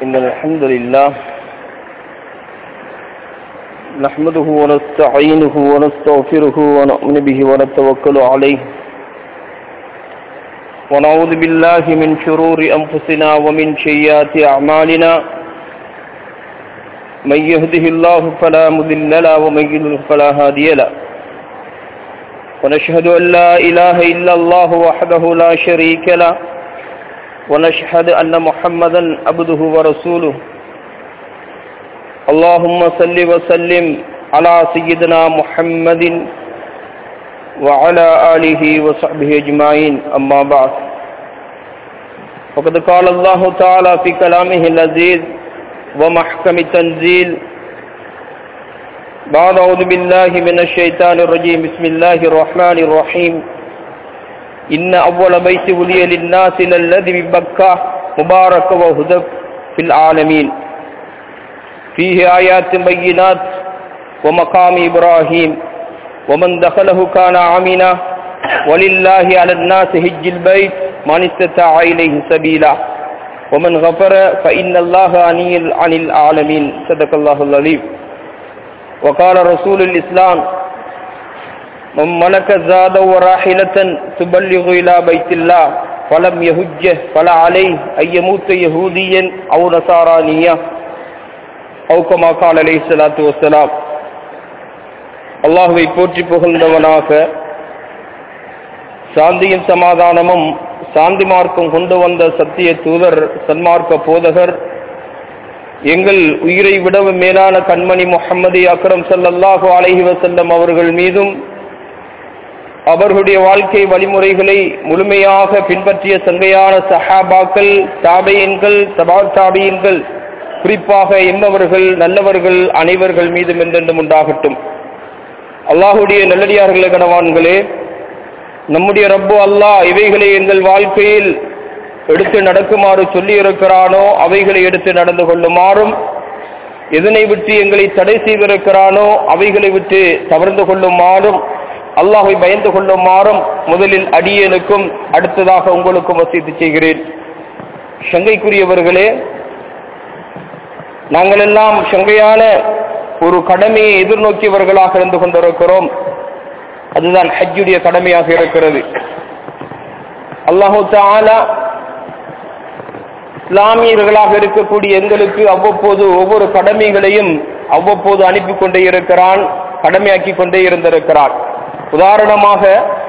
إن الحمد لله نحمده ونستعينه ونستغفره ونؤمن به ونتوكل عليه ونعوذ بالله من شرور أنفسنا ومن سيئات أعمالنا من يهده الله فلا مضل له ومن يضلل فلا هادي له ونشهد أن لا إله إلا الله وحده لا شريك له ونشهد أن محمدا عبده ورسوله اللهم صل وسلم على سيدنا محمد وعلى آله وصحبه أجمعين أما بعد فقد قال الله تعالى في كلامه العزيز ومحكم التنزيل بعد أعوذ بالله من الشيطان الرجيم بسم الله الرحمن الرحيم إن أول بيت ولي للناس للذي ببكة مبارك وهدى في العالمين فيه آيات بينات ومقام إبراهيم ومن دخله كان عمنا ولله على الناس هج البيت من استطاع إليه سبيلا ومن غفر فإن الله عني عن العالمين صدق الله العليم وقال رسول الإسلام من ملك زاد وراحلة تبلغ إلى بيت الله فلم يهجه فلا عليه أن يموت يهوديا أو نصارانيا أو كما قال عليه الصلاة والسلام அல்லாஹுவை போற்றி புகழ்ந்தவனாக சாந்தியும் சமாதானமும் சாந்தி மார்க்கம் கொண்டு வந்த சத்திய தூதர் சன்மார்க்க போதகர் எங்கள் உயிரை விடவும் மேலான கண்மணி முகமது அக்ரம் சல்லல்லாஹு அலஹி வசல்லம் அவர்கள் மீதும் அவர்களுடைய வாழ்க்கை வழிமுறைகளை முழுமையாக பின்பற்றிய சங்கையான சஹாபாக்கள் தாபையன்கள் சபா தாபியன்கள் குறிப்பாக எம்மவர்கள் நல்லவர்கள் அனைவர்கள் மீதும் என்றென்றும் உண்டாகட்டும் அல்லாஹுடைய நல்லடியார்களே கணவான்களே நம்முடைய ரப்பு அல்லாஹ் இவைகளை எங்கள் வாழ்க்கையில் எடுத்து நடக்குமாறு சொல்லி இருக்கிறானோ அவைகளை எடுத்து நடந்து கொள்ளுமாறும் எதனை விட்டு எங்களை தடை செய்திருக்கிறானோ அவைகளை விட்டு தவிர்ந்து கொள்ளுமாறும் அல்லாஹை பயந்து கொள்ளுமாறும் முதலில் அடியனுக்கும் அடுத்ததாக உங்களுக்கும் வசித்து செய்கிறேன் சங்கைக்குரியவர்களே நாங்கள் எல்லாம் சங்கையான ஒரு கடமையை எதிர்நோக்கியவர்களாக இருந்து கொண்டிருக்கிறோம் அதுதான் ஹஜ்ஜுடைய கடமையாக இருக்கிறது அல்லாஹு தாலா இஸ்லாமியர்களாக இருக்கக்கூடிய எங்களுக்கு அவ்வப்போது ஒவ்வொரு கடமைகளையும் அவ்வப்போது அனுப்பி கொண்டே இருக்கிறான் கடமையாக்கி கொண்டே இருந்திருக்கிறான் உதாரணமாக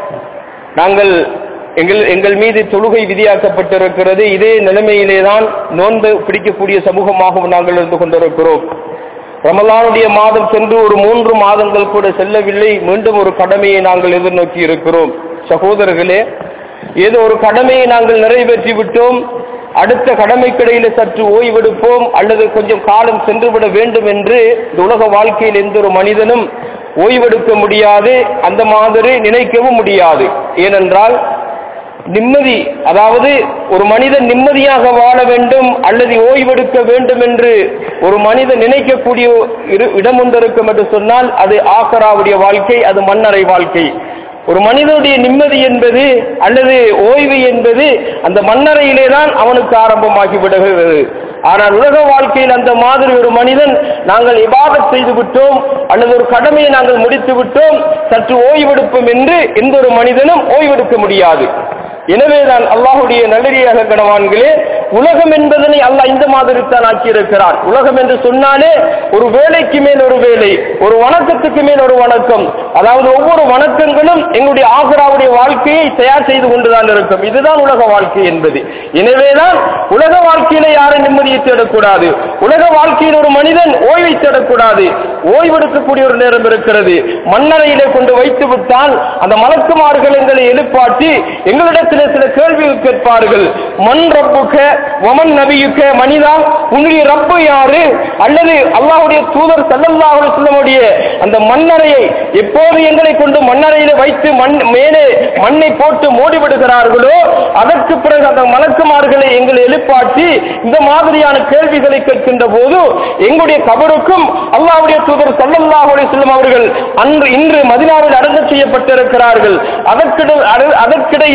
நாங்கள் எங்கள் எங்கள் மீது தொழுகை விதியாக்கப்பட்டிருக்கிறது இதே நிலைமையிலே தான் நோன்பு பிடிக்கக்கூடிய சமூகமாகவும் நாங்கள் இருந்து கொண்டிருக்கிறோம் ரமலானுடைய மாதம் சென்று ஒரு மூன்று மாதங்கள் கூட செல்லவில்லை மீண்டும் ஒரு கடமையை நாங்கள் எதிர்நோக்கி இருக்கிறோம் சகோதரர்களே ஏதோ ஒரு கடமையை நாங்கள் நிறைவேற்றி விட்டோம் அடுத்த கடமைக்கிடையில சற்று ஓய்வெடுப்போம் அல்லது கொஞ்சம் காலம் சென்றுவிட வேண்டும் என்று இந்த உலக வாழ்க்கையில் எந்த ஒரு மனிதனும் ஓய்வெடுக்க முடியாது அந்த மாதிரி நினைக்கவும் முடியாது ஏனென்றால் நிம்மதி அதாவது ஒரு மனிதன் நிம்மதியாக வாழ வேண்டும் அல்லது ஓய்வெடுக்க வேண்டும் என்று ஒரு மனிதன் நினைக்கக்கூடிய இடம் ஒன்று இருக்கும் என்று சொன்னால் அது ஆக்கராவுடைய வாழ்க்கை அது மன்னரை வாழ்க்கை ஒரு மனிதனுடைய நிம்மதி என்பது அல்லது ஓய்வு என்பது அந்த மன்னரையிலே தான் அவனுக்கு ஆரம்பமாகி விடுகிறது ஆனால் உலக வாழ்க்கையில் அந்த மாதிரி ஒரு மனிதன் நாங்கள் இபாதத் செய்து விட்டோம் அல்லது ஒரு கடமையை நாங்கள் முடித்து விட்டோம் சற்று ஓய்வெடுப்போம் என்று எந்த ஒரு மனிதனும் ஓய்வெடுக்க முடியாது எனவேதான் அல்லாஹுடைய நல்லடியாக கணவான்களே உலகம் என்பதனை அல்லாஹ் இந்த மாதிரி தான் ஆக்கியிருக்கிறார் உலகம் என்று சொன்னாலே ஒரு வேலைக்கு மேல் ஒரு வேலை ஒரு வணக்கத்துக்கு மேல் ஒரு வணக்கம் அதாவது ஒவ்வொரு வணக்கங்களும் எங்களுடைய ஆகராவுடைய வாழ்க்கையை தயார் செய்து கொண்டுதான் இருக்கும் இதுதான் உலக வாழ்க்கை என்பது எனவேதான் உலக வாழ்க்கையில யாரும் நிம்மதியை தேடக்கூடாது உலக வாழ்க்கையில் ஒரு மனிதன் ஓய்வை தேடக்கூடாது ஓய்வெடுக்கக்கூடிய ஒரு நேரம் இருக்கிறது மண்ணறையிலே கொண்டு வைத்து விட்டால் அந்த மலக்குமார்கள் எங்களை எழுப்பாட்டி எங்களிடத்தில் சில கேள்விகள் கேட்பார்கள் மண் ரப்புக்க ஒமன் நபியுக்க மனிதா உன்னுடைய ரப்பு யாரு அல்லது அல்லாஹுடைய தூதர் சல்லல்லாஹு செல்லமுடைய அந்த மண்ணறையை எப்போது எங்களை கொண்டு மண்ணறையில வைத்து மண் மேலே மண்ணை போட்டு மூடிவிடுகிறார்களோ அதற்கு பிறகு அந்த மலக்குமார்களை எங்களை எழுப்பாட்டி இந்த மாதிரியான கேள்விகளை கேட்கின்ற போது எங்களுடைய கபருக்கும் அல்லாஹ்வுடைய தூதர் ஸல்லல்லாஹு அலைஹி வஸல்லம் அவர்கள் அன்று இன்று மதினாவில் அடக்கம் செய்யப்பட்டிருக்கிறார்கள் அதற்கிட அட- அதற்கிடையிலே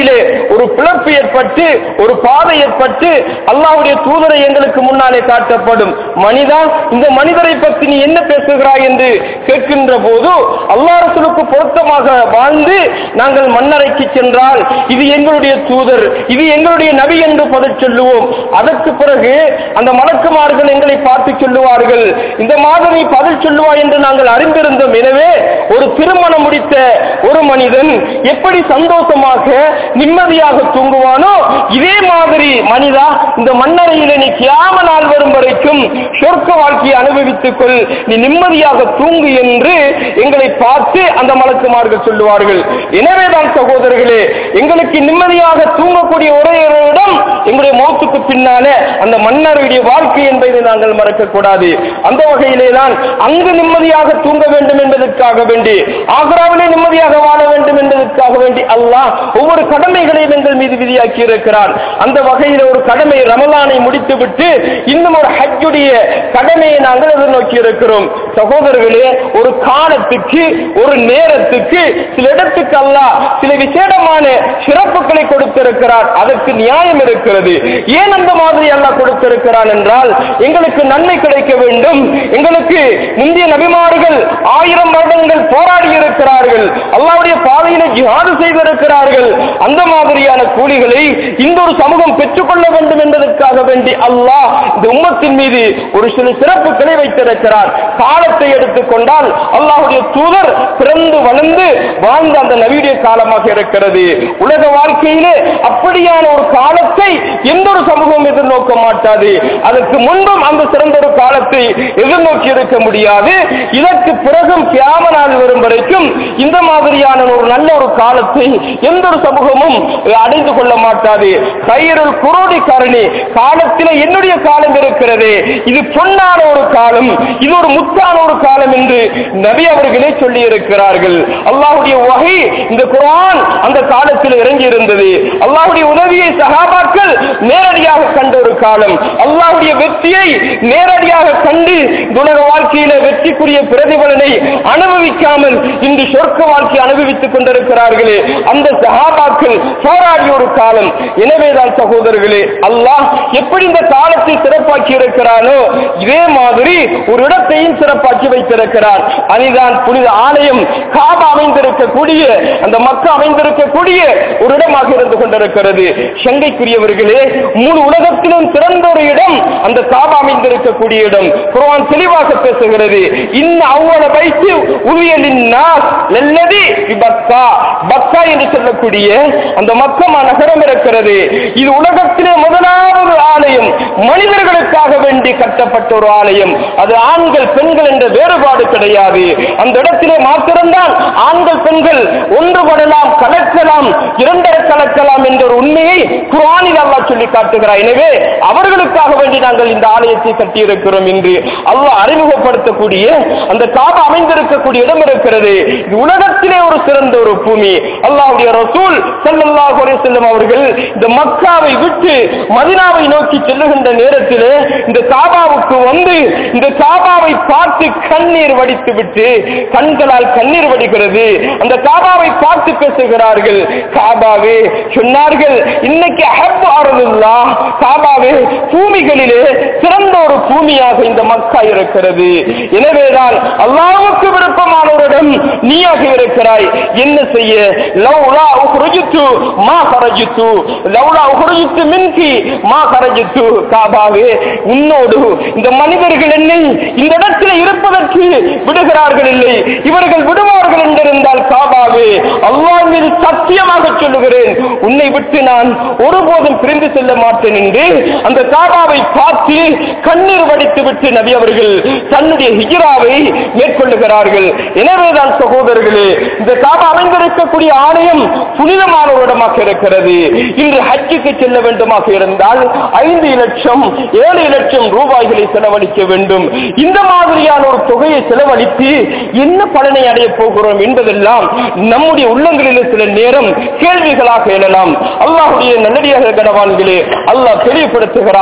ஒரு பிளப்பு ஏற்பட்டு ஒரு பாதை ஏற்பட்டு அல்லாஹ்வுடைய தூதரை எங்களுக்கு முன்னாலே காட்டப்படும் மனிதா இந்த மனிதரை பற்றி நீ என்ன பேசுகிறாய் என்று கேட்கின்ற போது அல்லாஹ் ரசூலுக்கு பொருத்தமாக வாழ்ந்து நாங்கள் மன்னரைக்கு சென்றால் இது எங்களுடைய தூதர் இது எங்களுடைய நபி என்று பதில் சொல்லுவோம் அதற்கு பிறகு அந்த மலக்குமார்கள் எங்களை பார்த்து சொல்லுவார்கள் இந்த மாதம் நீ பதில் சொல்லுவாய் என்று நாங்கள் அறிந்திருந்தோம் எனவே ஒரு திருமணம் முடித்த ஒரு மனிதன் எப்படி சந்தோஷமாக நிம்மதியாக தூங்குவானோ இதே மாதிரி மனிதா இந்த மண்ணறையிலே நீ கியாம நாள் வரும் வரைக்கும் சொர்க்க வாழ்க்கையை அனுபவித்துக் கொள் நீ நிம்மதியாக தூங்கு என்று எங்களை பார்த்து அந்த மலக்குமார்கள் சொல்லுவார்கள் எனவேதான் சகோதரர்களே எங்களுக்கு நிம்மதியாக தூங்கக்கூடிய ஒரே ஒரு இடம் எங்களுடைய மௌத்துக்கு பின்னாலே அந்த மன்னருடைய வாழ்க்கை என்பதை நாங்கள் மறக்க கூடாது அந்த வகையிலே தான் அங்கு நிம்மதியாக தூங்க வேண்டும் என்பதற்காக வேண்டி ஆக்ராவிலே நிம்மதியாக வாழ வேண்டும் என்பதற்காக வேண்டி அல்லாஹ் ஒவ்வொரு கடமைகளையும் எங்கள் மீது விதியாக்கி இருக்கிறார் அந்த வகையில் ஒரு கடமை ரமலானை முடித்துவிட்டு இன்னும் ஒரு ஹஜ்ஜுடைய கடமையை நாங்கள் எதிர்நோக்கி இருக்கிறோம் சகோதரர்களே ஒரு காலத்துக்கு ஒரு நேரத்துக்கு சில இடத்துக்கு அல்லாஹ் சில விசேடமான சிறப்புகளை கொடுத்திருக்கிறார் அதற்கு நியாயம் இருக்கிறது ஏன் அந்த மாதிரி அல்லாஹ் கொடுத்திருக்கிறான் என்றால் எங்களுக்கு நன்மை கிடைக்க வேண்டும் எங்களுக்கு முந்தைய நபிமார்கள் ஆயிரம் வருடங்கள் போராடி இருக்கிறார்கள் அல்லாவுடைய பாதையில ஜிஹாது செய்திருக்கிறார்கள் அந்த மாதிரியான கூலிகளை இந்த ஒரு சமூகம் பெற்றுக்கொள்ள வேண்டும் என்பதற்காக வேண்டி அல்லாஹ் இந்த உம்மத்தின் மீது ஒரு சில சிறப்புகளை வைத்திருக்கிறார் காலத்தை எடுத்துக்கொண்டால் அல்லாஹுடைய தூதர் பிறந்து வளர்ந்து வாழ்ந்த அந்த நவீன காலமாக இருக்கிறது உலக வாழ்க்கையிலே அப்படியான ஒரு காலத்தை எந்த ஒரு சமூகம் எதிர்நோக்க மாட்டாது அதற்கு முன்பும் அந்த சிறந்த ஒரு காலத்தை எதிர்நோக்கி இருக்க முடியாது இதற்கு பிறகும் கியாம நாள் வரும் வரைக்கும் இந்த மாதிரியான ஒரு நல்ல ஒரு காலத்தை எந்த ஒரு சமூகமும் அடைந்து கொள்ள மாட்டாது கயிறுள் குரோடி கரணி காலத்திலே என்னுடைய காலம் இருக்கிறது இது பொன்னான ஒரு காலம் இது ஒரு முத்தான ஒரு காலம் என்று நபி அவர்களே சொல்லி இருக்கிறார்கள் அல்லாஹுடைய வகை இந்த குரான் அந்த காலத்தில் இறங்கி இருந்தது அல்லாஹுடைய உதவியை சகாபாக்கள் நேரடியாக கண்ட ஒரு காலம் அல்லாஹுடைய வெற்றியை நேரடியாக கண்டு இந்த உலக வாழ்க்கையில வெற்றிக்குரிய பிரதிபலனை அனுபவிக்காமல் இன்று சொர்க்க வாழ்க்கை அனுபவித்துக் கொண்டிருக்கிறார்களே அந்த சகாபாக்கள் போராடிய ஒரு காலம் எனவேதான் சகோதரர்களே அல்லாஹ் எப்படி இந்த காலத்தை சிறப்பாக்கி இருக்கிறானோ இதே மாதிரி ஒரு இடத்தையும் சிறப்பாக்கி வைத்திருக்கிறார் அதுதான் புனித ஆலயம் காபா அமைந்திருக்கக்கூடிய அந்த மக்கள் அமைந்திருக்கக்கூடிய ஒரு இடமாக இருந்து கொண்டிருக்கிறது சங்கைக்குரியவர்களே முழு உலகத்திலும் சிறந்த ஒரு இடம் அந்த காபா அமைந்திருக்கக்கூடிய இடம் குர்ஆன் தெளிவாக பேசுகிறது இன்ன அவ்வள வைத்து உவியலின் நாஸ் லல்லதி பக்கா பக்கா என்று சொல்லக்கூடிய அந்த மக்கமா நகரம் இருக்கிறது இது உலகத்திலே முதலாவது ஆலயம் மனிதர்களுக்காக வேண்டி கட்டப்பட்ட ஒரு ஆலயம் அது ஆண்கள் பெண்கள் என்ற வேறுபாடு கிடையாது அந்த இடத்திலே மாத்திரம்தான் ஆண்கள் பெண்கள் ஒன்றுபடலாம் கலக்கலாம் இரண்டரை கலக்கலாம் என்ற ஒரு உண்மையை குரானில் அல்லாஹ் சொல்லி காட்டுகிறார் எனவே அவர்களுக்காக வேண்டி நாங்கள் இந்த ஆலயத்தை கட்டி இருக்கிறோம் என்று அல்லாஹ் அறிமுகப்படுத்தக்கூடிய அந்த காபா அமைந்திருக்கக்கூடிய இடம் இருக்கிறது இது உலகத்திலே ஒரு சிறந்த ஒரு பூமி அல்லாஹ்வுடைய ரசூல் ஸல்லல்லாஹு அலைஹி வஸல்லம் அவர்கள் இந்த மக்காவை விட்டு மதினாவை நோக்கி செல்லுகின்ற நேரத்திலே இந்த காபாவுக்கு வந்து இந்த காபாவை பார்த்து கண்ணீர் வடித்து விட்டு கண்களால் கண்ணீர் வடிகிறது அந்த காபாவை பார்த்து பேசுகிறார்கள் காபாவே சொன்னார்கள் இன்னைக்கு அஹப் அருளுல்லா காபாவே பூமிகளிலே சிறந்த ஒரு பூமியாக இந்த மக்கா இருக்கிறது எனவேதான் அல்லாஹ்வுக்கு விருப்பமான ஒரு இடம் நீயாக இருக்கிறாய் என்ன செய்ய லவ்லா உஹ்ருஜித்து மா கரஜித்து லவ்லா உஹ்ருஜித்து மின்கி மா கரஜித்து காபாவே உன்னோடு இந்த மனிதர்கள் என்னை இந்த இடத்தில் இருப்பதற்கு விடுகிறார்கள் இல்லை இவர்கள் விடுவார்கள் என்றிருந்தால் காபாவே அல்லாஹ் மீது சத்தியமாக சொல்லுகிறேன் உன்னை விட்டு நான் ஒருபோதும் பிரிந்து செல்ல மாட்டேன் என்று அந்த காபாவை பார்த்து கண்ணீர் வடித்து விட்டு நபி அவர்கள் தன்னுடைய ஹிஜ்ராவை மேற்கொள்ளுகிறார்கள் எனவேதான் சகோதரர்களே இந்த காபா அமைந்திருக்கக்கூடிய ஆலயம் புனிதமான ஒரு இடமாக இருக்கிறது இன்று ஹஜ்ஜுக்கு செல்ல வேண்டுமாக இருந்தால் ஐந்து லட்சம் ஏழு லட்சம் ரூபாய்களை செலவழிக்க வேண்டும் இந்த மாதிரியான ஒரு தொகையை செலவழித்து என்ன பலனை அடைய போகிறோம் என்பதெல்லாம் நம்முடைய உள்ளங்களில் சில நேரம் கேள்விகளாக எழலாம் அல்லாஹுடைய நல்லடியாக கனவான்களே அல்லாஹ் தெளிவுபடுத்துகிறான்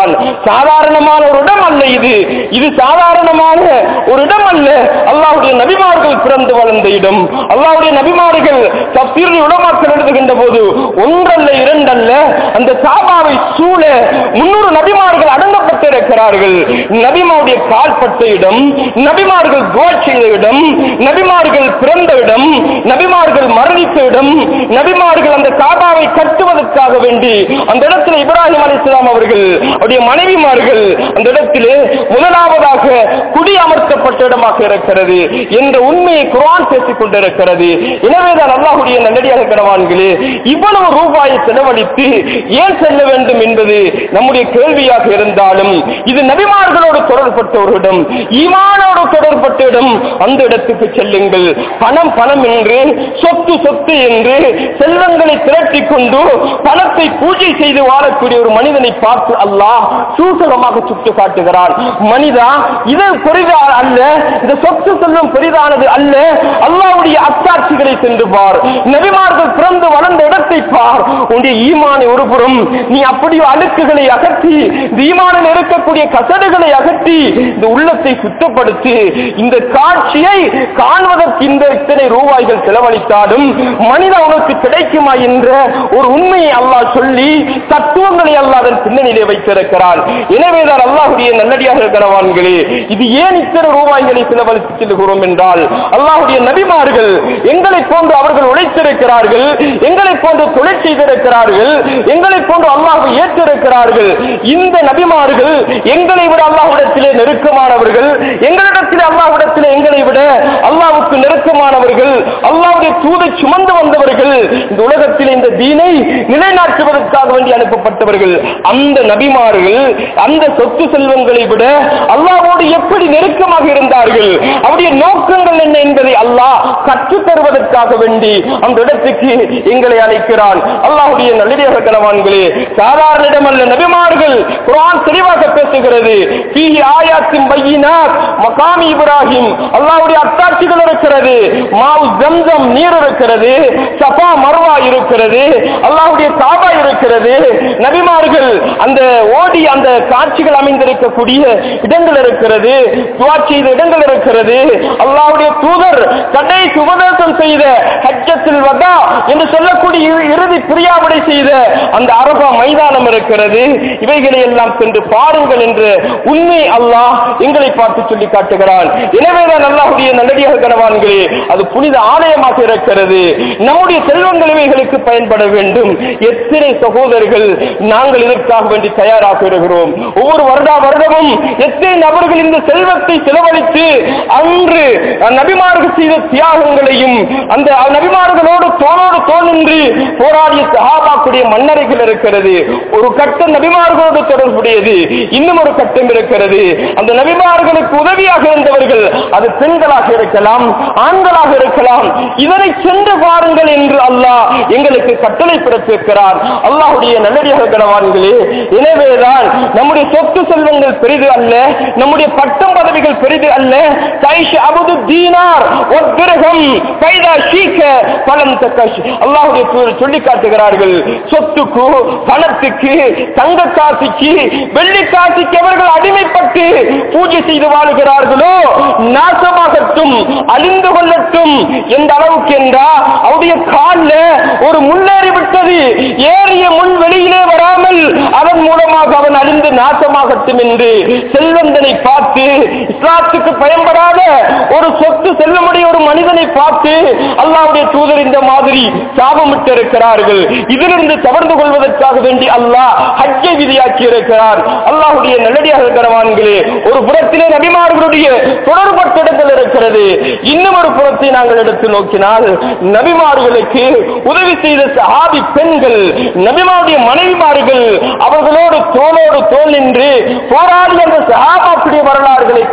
சாதாரணமான ஒரு இடம் அல்ல இது இது சாதாரணமான ஒரு இடம் அல்ல அல்லாஹ்வுடைய நபிமார்கள் பிறந்து வளர்ந்த இடம் அல்லாஹ்வுடைய நபிமார்கள் தப்சீரில் உலமாக்கள் எழுதுகின்ற போது ஒன்றல்ல இரண்டல்ல அந்த காபாவை சூழ முன்னூறு நபிமார்கள் அடங்கப்பட்டிருக்கிறார்கள் நபிமாவுடைய கால்பட்ட இடம் நபிமார்கள் துவா செய்த இடம் நபிமார்கள் பிறந்த இடம் நபிமார்கள் மரணித்த இடம் நபிமார்கள் அந்த காபாவை கட்டுவதற்காக வேண்டி அந்த இடத்துல இப்ராஹிம் அலிஸ்லாம் அவர்கள் அவருடைய மனைவிமார்கள் அந்த இடத்திலே முதலாவதாக குடி அமர்த்தப்பட்ட இடமாக இருக்கிறது என்ற உண்மையை குரான் பேசிக் கொண்டிருக்கிறது எனவேதான் அல்லாஹுடைய நல்லடியாக கனவான்களே இவ்வளவு ரூபாயை செலவழித்து ஏன் செல்ல வேண்டும் என்பது நம்முடைய கேள்வியாக இருந்தாலும் இது நபிமார்களோடு தொடர்பட்ட ஒரு இடம் ஈமானோடு தொடர்பட்ட இடம் அந்த இடத்துக்கு செல்லுங்கள் பணம் பணம் என்று சொத்து சொத்து என்று செல்வங்களை திரட்டிக் கொண்டு பணத்தை பூஜை செய்து வாழக்கூடிய ஒரு மனிதனை பார்த்து அல்லாஹ் சூசகமாக சுட்டு காட்டுகிறான் மனிதா இது பெரிதா அல்ல இந்த சொத்து செல்வம் பெரிதானது அல்ல அல்லாவுடைய அத்தாட்சிகளை சென்று பார் நபிமார்கள் பிறந்து வளர்ந்த இடத்தை பார் உன்னுடைய ஈமானை ஒருபுறம் நீ அப்படியே அழுக்குகளை அகற்றி இந்த ஈமானில் இருக்கக்கூடிய கசடுகளை அகற்றி இந்த உள்ளத்தை சுத்தப்படுத்தி இந்த காட்சியை காண்பதற்கு இந்த இத்தனை ரூபாய்கள் செலவழித்தாலும் மனித உனக்கு கிடைக்குமா என்ற ஒரு உண்மையை அல்லாஹ் சொல்லி தத்துவங்களை அல்லாஹ் அதன் பின்னணியிலே வைத்திருக்கிறார் எனவேதான் அல்லாஹுடைய நல்லடியாக கனவான்களே இது ஏன் இத்தனை ரூபாய்களை செலவழித்து செல்கிறோம் என்றால் அல்லாஹுடைய நபிமார்கள் எங்களை போன்று அவர்கள் உழைத்திருக்கிறார்கள் எங்களை போன்று தொழில் செய்திருக்கிறார்கள் எங்களை போன்று அல்லாஹை ஏற்றிருக்கிறார்கள் இந்த நபிமார்கள் எங்களை விட அல்லாஹ்விடத்திலே நெருக்கமானவர்கள் எங்களிடத்திலே அல்லாஹ்விடத்திலே எங்களை விட அல்லாஹ்வுக்கு நெருக்கமானவர்கள் அல்லாஹ்வுடைய தூதை சுமந்து வந்தவர்கள் இந்த உலகத்தில் இந்த தீனை நிலைநாட்டுவதற்காக வேண்டி அனுப்பப்பட்டவர்கள் அந்த நபிமார்கள் அந்த சொத்து செல்வங்களை விட அல்லாஹ்வோடு எப்படி நெருக்கமாக இருந்தார்கள் அவருடைய நோக்கங்கள் என்ன என்பதை அல்லாஹ் கற்றுத் தருவதற்காக வேண்டி அந்த இடத்துக்கு எங்களை அழைக்கிறான் அல்லாஹ்வுடைய நல்லடியாக கனவான்களே சாதாரண இடமல்ல நபிமார்கள் குர்ஆன் தெளிவாக பேசுகிறது ஃபீஹி ஆயாத்தின் பையினாத் மகாமி இப்ராஹிம் அல்லாஹ்வுடைய அத்தாட்சிகள் இருக்கிறது மாவு ஜம்சம் நீர் இருக்கிறது சஃபா மர்வா இருக்கிறது அல்லாஹ்வுடைய காபா இருக்கிறது நபிமார்கள் அந்த ஓடி அந்த காட்சிகள் அமைந்திருக்கக்கூடிய இடங்கள் இருக்கிறது துவா செய்த இடங்கள் இருக்கிறது அல்லாஹ்வுடைய தூதர் கடைசி உபதேசம் செய்த ஹஜ்ஜத்தில் வதா என்று சொல்லக்கூடிய இறு- இறுதி பிரியாவிடை செய்த அந்த அரபா மைதானம் இருக்கிறது இவைகளை எல்லாம் சென்று பாருங்கள் என்று உண்மை அல்லாஹ் எங்களை பார்த்து சொல்லி காட்டுகிறான் எனவேதான் அல்லாஹுடைய நல்லடியாக கனவான்களே அது புனித ஆலயமாக இருக்கிறது நம்முடைய செல்வங்கள் இவைகளுக்கு பயன்பட வேண்டும் எத்தனை சகோதரர்கள் நாங்கள் இதற்காக வேண்டி தயாராக இருக்கிறோம் ஒவ்வொரு வருடா வருடமும் எத்தனை நபர்கள் இந்த செல்வத்தை செலவழித்து அன்று நபிமார்கள் செய்த தியாகங்களையும் அந்த நபிமார்களோடு தோளோடு தோல் நின்று போராடிய சஹாபாக்குடைய மன்னரைகள் இருக்கிறது ஒரு கட்டம் நபிமார்களோடு தொடர்புடையது இன்னும் ஒரு கட்டம் இருக்கிறது அந்த நபிமார்களுக்கு உதவியாக இருந்தவர்கள் அது பெண்களாக இருக்கலாம் ஆண்களாக இருக்கலாம் இதனை சென்று பாருங்கள் என்று அல்லாஹ் எங்களுக்கு கட்டளை பிறப்பிருக்கிறார் அல்லாஹுடைய நல்லடியாக கனவான்களே எனவேதான் நம்முடைய சொத்து செல்வங்கள் பெரிது அல்ல நம்முடைய பட்டம் பதவிகள் பெரிது அல்ல கைஷ் அபுது தீனார் ஒரு கிரகம் கைதா ஷீக்க பலம் தக்கஷ் அல்லாஹுடைய தூதர் சொல்லி காட்டுகிறார்கள் சொத்துக்கு பணத்துக்கு தங்க காசிக்கு வெள்ளி காசிக்கு அவர்கள் அடிமைப்பட்டு பூஜை செய்து வாழுகிறார்களோ நாசமாகட்டும் அழிந்து கொள்ளட்டும் எந்த அளவுக்கு என்றா அவருடைய கால்ல ஒரு முன்னேறி விட்டது ஏறிய முன் வெளியிலே வராமல் அதன் மூலமாக அவன் அழிந்து நாசமாகட்டும் என்று செல்வந்தனை பார்த்து இஸ்லாத்துக்கு பயன்படாத ஒரு சொத்து செல்வமுடைய ஒரு மனிதனை பார்த்து அல்லாஹ்வுடைய தூதர் இந்த மாதிரி சாபமிட்டு இருக்கிறார்கள் இதிலிருந்து தவறு கொள்வதற்காக வேண்டி அல்லாஹ் ஹஜ்ஜை விதியாக்கி இருக்கிறார் அல்லாஹ்வுடைய நல்லடியாக கரவான்களே ஒரு புறத்திலே நபிமார்களுடைய தொடர்பட்ட இடங்கள் இருக்கிறது இன்னும் ஒரு புறத்தை நாங்கள் எடுத்து நோக்கினால் நபிமார்களுக்கு உதவி செய்த சஹாபி பெண்கள் நபிமாருடைய மனைவிமார்கள் அவர்களோடு தோளோடு தோல் நின்று போராடி அந்த சஹாபாக்குடைய வரலாறுகளை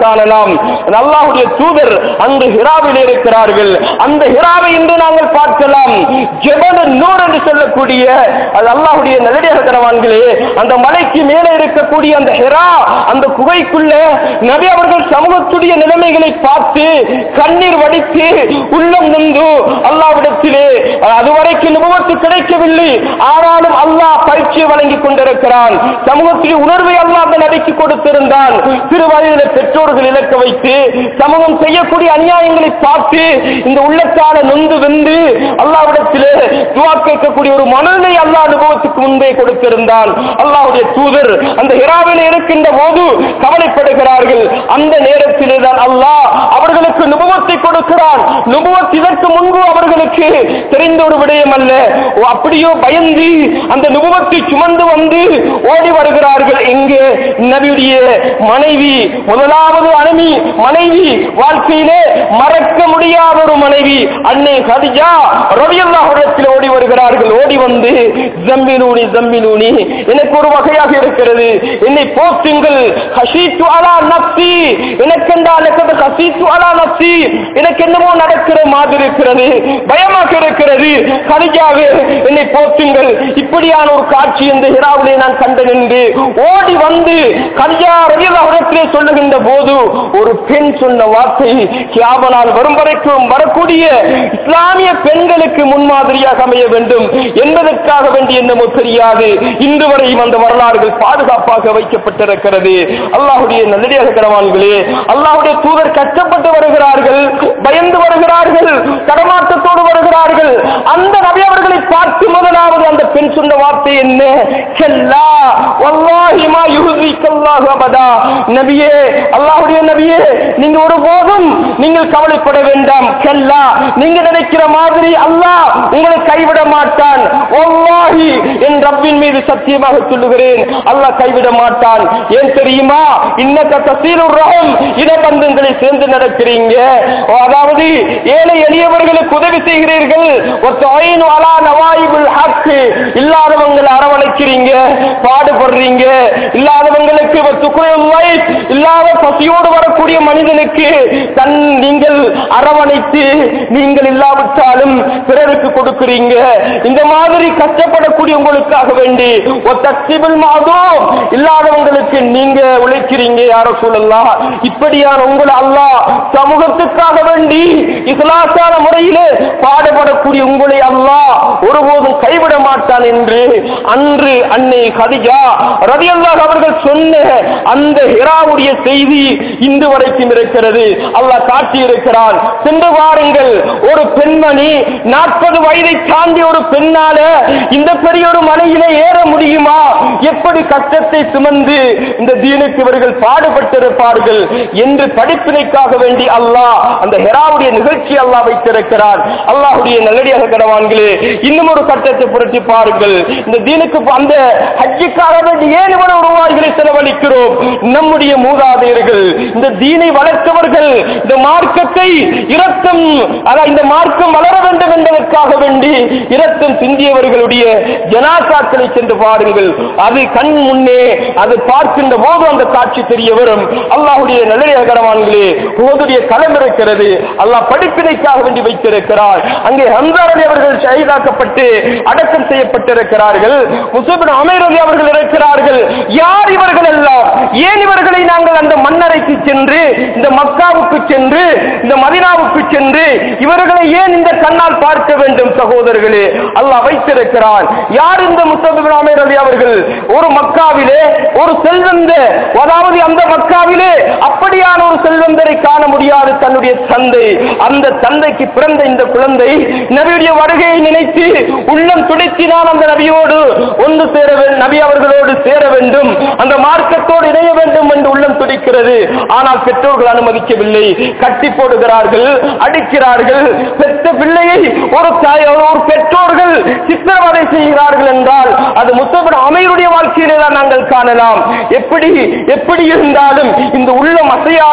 காணலாம் அல்லாஹ்வுடைய தூதர் அந்த ஹிராவில் இருக்கிறார்கள் அந்த ஹிராவை இன்று நாங்கள் பார்க்கலாம் ஜெபல் நூர் என்று சொல்லக்கூடிய அது அல்லாஹ்வுடைய நல்லடியாக கனவான்களே அந்த மலைக்கு மேலே இருக்கக்கூடிய அந்த ஹிரா அந்த குகைக்குள்ள நபி அவர்கள் சமூகத்துடைய நிலைமைகளை பார்த்து கண்ணீர் வடித்து உள்ளம் நொந்து அல்லாவிடத்திலே அதுவரைக்கும் நுபவத்து கிடைக்கவில்லை ஆனாலும் அல்லாஹ் பயிற்சியை வழங்கிக் கொண்டிருக்கிறான் சமூகத்துடைய உணர்வை அல்லாஹ் அந்த நபிக்கு கொடுத்திருந்தான் சிறு வயதில் பெற்றோர்கள் இலக்க வைத்து சமூகம் செய்யக்கூடிய அநியாயங்களை பார்த்து இந்த உள்ளத்தால நொந்து வெந்து அல்லாவிடத்திலே துவா கேட்கக்கூடிய ஒரு மனநிலை அல்லாஹ் அனுபவத்துக்கு முன்பே கொடுத்திருந்தான் அல்லாஹ்வுடைய தூதர் அந்த ஹிராவில் இருக்கின்ற போது கவலைப்படுகிறார்கள் அந்த நேரத்திலே தான் அல்லாஹ் அவர்களுக்கு நுபவத்தை கொடுக்கிறான் நுபவத் இதற்கு முன்பு அவர்களுக்கு தெரிந்த ஒரு விடயம் அல்ல ஓ, அப்படியோ பயந்து அந்த நுபவத்தை சுமந்து வந்து ஓடி வருகிறார்கள் எங்கே நபியுடைய மனைவி முதலாவது அணுமி மனைவி வாழ்க்கையிலே மறக்க முடியாத ஒரு மனைவி அன்னை ஹதிஜா ரவியல்லாஹிடத்தில் ஓடி வருகிறார்கள் ஓடி வந்து ஜம்மிலூனி ஜம்மிலூனி எனக்கு ஒரு வகையாக இருக்கிறது என்னை போற்றுங்கள் ஹஷீத்து அலா நப்சி எனக்கென்றால் எனக்கு ஹசீத்து அலா நப்சி எனக்கு என்னமோ நடக்கிற மாதிரி இருக்கிறது பயமாக இருக்கிறது கரிஜாவே என்னை போற்றுங்கள் இப்படியான ஒரு காட்சி இந்த ஹிராவிலே நான் கண்டேன் என்று ஓடி வந்து கரிஜா ரவியல்லாஹிடத்திலே சொல்லுகின்ற போது ஒரு பெண் சொன்ன வார்த்தை கியாபனால் வரும் வரைக்கும் வரக்கூடிய இஸ்லாமிய பெண்களுக்கு முன்மாதிரியாக அமைய வேண்டும் என்பதற்காக வேண்டி என்னமோ தெரியாது இன்று வரையும் அந்த வரலாறுகள் பாதுகாப்பாக வைக்கப்பட்டிருக்கிறது அல்லாஹுடைய நல்லடியாக கனவான்களே அல்லாஹுடைய தூதர் கஷ்டப்பட்டு வருகிறார்கள் பயந்து வருகிறார்கள் கடமாட்டத்தோடு வருகிறார்கள் அந்த நபி அவர்களை பார்த்து முதலாவது அந்த பெண் சொன்ன வார்த்தை என்ன கல்லா வல்லாஹி மா யுஹ்ஸிகல்லாஹு அபதா நபியே அல்லாஹ்வுடைய நபியே நீங்க ஒருபோதும் நீங்கள் கவலைப்பட வேண்டாம் கல்லா நீங்க நினைக்கிற மாதிரி அல்லாஹ் உங்களை கைவிட மாட்டான் வல்லாஹி என் ரப்பின் மீது சத்தியமாக சொல்லுகிறேன் அல்லாஹ் கைவிட மாட்டான் ஏன் தெரியுமா இன்னக்க தசீருர் ரஹம் இடபந்தங்களை சேர்ந்து நடக்கிறீங்க அதாவது ஏழை எளியவர்களுக்கு உதவி செய்கிறீர்கள் ஒத்தாயின் அலா நவாயிபுல் ஹக்கு இல்லாதவங்களை அரவணைக்கிறீங்க பாடுபடுறீங்க இல்லாதவங்களுக்கு துக்குறையும் இல்லாத பசியோடு வரக்கூடிய மனிதனுக்கு தன் நீங்கள் அரவணைத்து நீங்கள் இல்லாவிட்டாலும் பிறருக்கு கொடுக்கிறீங்க இந்த மாதிரி கஷ்டப்படக்கூடிய உங்களுக்காக வேண்டி ஒத்தசிபிள் மாதம் இல்லாதவங்களுக்கு நீங்க உழைக்கிறீங்க யாரோ சொல்லலாம் இப்படியான உங்களை அல்லாஹ் சமூகத்துக்காக வேண்டி இஸ்லாசான முறையிலே பாடுபடக்கூடிய உங்களை அல்லாஹ் ஒருபோதும் கைவிட மாட்டான் என்று அன்று அன்னை கதிஜா ரதியல்லாஹ் அவர்கள் சொன்ன அந்த ஹிராவுடைய செய்தி இன்று வரைக்கும் இருக்கிறது அல்லாஹ் காட்டி இருக்கிறான் சென்று வாருங்கள் ஒரு பெண்மணி நாற்பது வயதை தாண்டி ஒரு பெண்ணால இந்த பெரிய ஒரு மலையிலே ஏற முடியுமா எப்படி கஷ்டத்தை சுமந்து இந்த தீனுக்கு இவர்கள் பாடுபட்டிருப்பார்கள் என்று படிப்பினைக்காக வேண்டி அல்லாஹ் அந்த ஹெராவுடைய நிகழ்ச்சி அல்லாஹ் வைத்திருக்கிறார் அல்லாஹுடைய நல்லடியாக கடவான்களே இன்னும் ஒரு கட்டத்தை புரட்டி பாருங்கள் இந்த தீனுக்கு அந்த ஹஜ்ஜுக்காக வேண்டி ஏன் இவ்வளவு ரூபாய்களை செலவழிக்கிறோம் நம்முடைய மூதாதையர்கள் இந்த தீனை வளர்த்தவர்கள் இந்த மார்க்கத்தை இரத்தம் அதான் இந்த மார்க்கம் வளர வேண்டும் என்பதற்காக வேண்டி இரத்தம் சிந்தியவர்களுடைய ஜனாசாக்களை சென்று பாருங்கள் அது கண் முன்னே அது பார்க்கின்ற போது அந்த காட்சி தெரிய வரும் அல்லாஹுடைய நல்லடியாகரவான்களே போதுடைய களம் இருக்கிறது அல்லாஹ் படிப்பினைக்காக வேண்டி வைத்திருக்கிறார் அங்கே ஹம்சாரதி அவர்கள் ஷஹீதாக்கப்பட்டு அடக்கம் செய்யப்பட்டிருக்கிறார்கள் முசபின் அமீரதி அவர்கள் இருக்கிறார்கள் யார் இவர்கள் எல்லாம் ஏன் இவர்களை நாங்கள் அந்த மன்னரைக்கு சென்று இந்த மக்காவுக்கு சென்று இந்த மதினாவுக்கு சென்று இவர்களை ஏன் இந்த கண்ணால் பார்க்க வேண்டும் சகோதரர்களே அல்லாஹ் வைத்திருக்கிறான் யார் இந்த முசபின் அமீரதி அவர்கள் ஒரு மக்காவிலே ஒரு செல்வந்த அதாவது அந்த மக்காவிலே அப்படியான ஒரு செல்வந்தரை காண முடியாது தன்னுடைய தந்தை அந்த தந்தைக்கு பிறந்த இந்த குழந்தை நபியுடைய வருகையை நினைத்து உள்ளம் துடித்தினால் அந்த நபியோடு ஒன்று சேர வேண்டும் நபி அவர்களோடு சேர வேண்டும் அந்த மார்க்கத்தோடு இணைய வேண்டும் என்று உள்ளம் துடிக்கிறது ஆனால் பெற்றோர்கள் அனுமதிக்கவில்லை கட்டி போடுகிறார்கள் அடிக்கிறார்கள் பெற்ற பிள்ளையை ஒரு தாய் ஒரு பெற்றோர்கள் சித்திரவதை செய்கிறார்கள் என்றால் அது முத்தபின் அமைருடைய வாழ்க்கையிலே தான் நாங்கள் காணலாம் எப்படி எப்படி இருந்தாலும் இந்த உள்ளம் அசையாது என்று